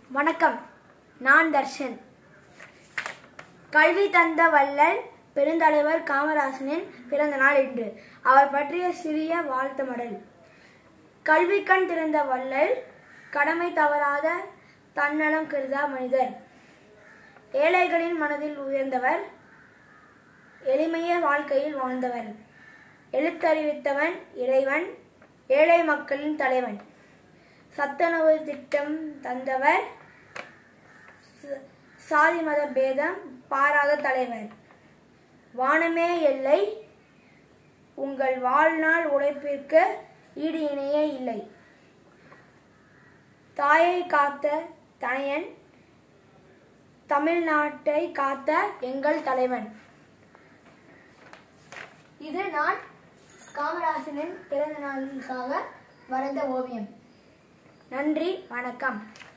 வணக்கம் நான் தர்ஷன் கல்வி தந்த வள்ளல் பெருந்தலைவர் காமராசனின் பிறந்த நாள் இன்று அவர் பற்றிய சிறிய வாழ்த்து மடல் கல்வி கண் திறந்த வள்ளல் கடமை தவறாத தன்னலம் கருதா மனிதர் ஏழைகளின் மனதில் உயர்ந்தவர் எளிமைய வாழ்க்கையில் வாழ்ந்தவர் எழுத்தறிவித்தவன் இறைவன் ஏழை மக்களின் தலைவன் சத்துணவு திட்டம் தந்தவர் ச- சாதி மத பேதம் பாராத தலைவர் வானமே எல்லை உங்கள் வாழ்நாள் உழைப்பிற்கு ஈடு இணையே இல்லை தாயை காத்த தனையன் தமிழ்நாட்டை காத்த எங்கள் தலைவன் இது நான் காமராசனின் பிறந்த நாளுக்காக வரைந்த ஓவியம் நன்றி வணக்கம்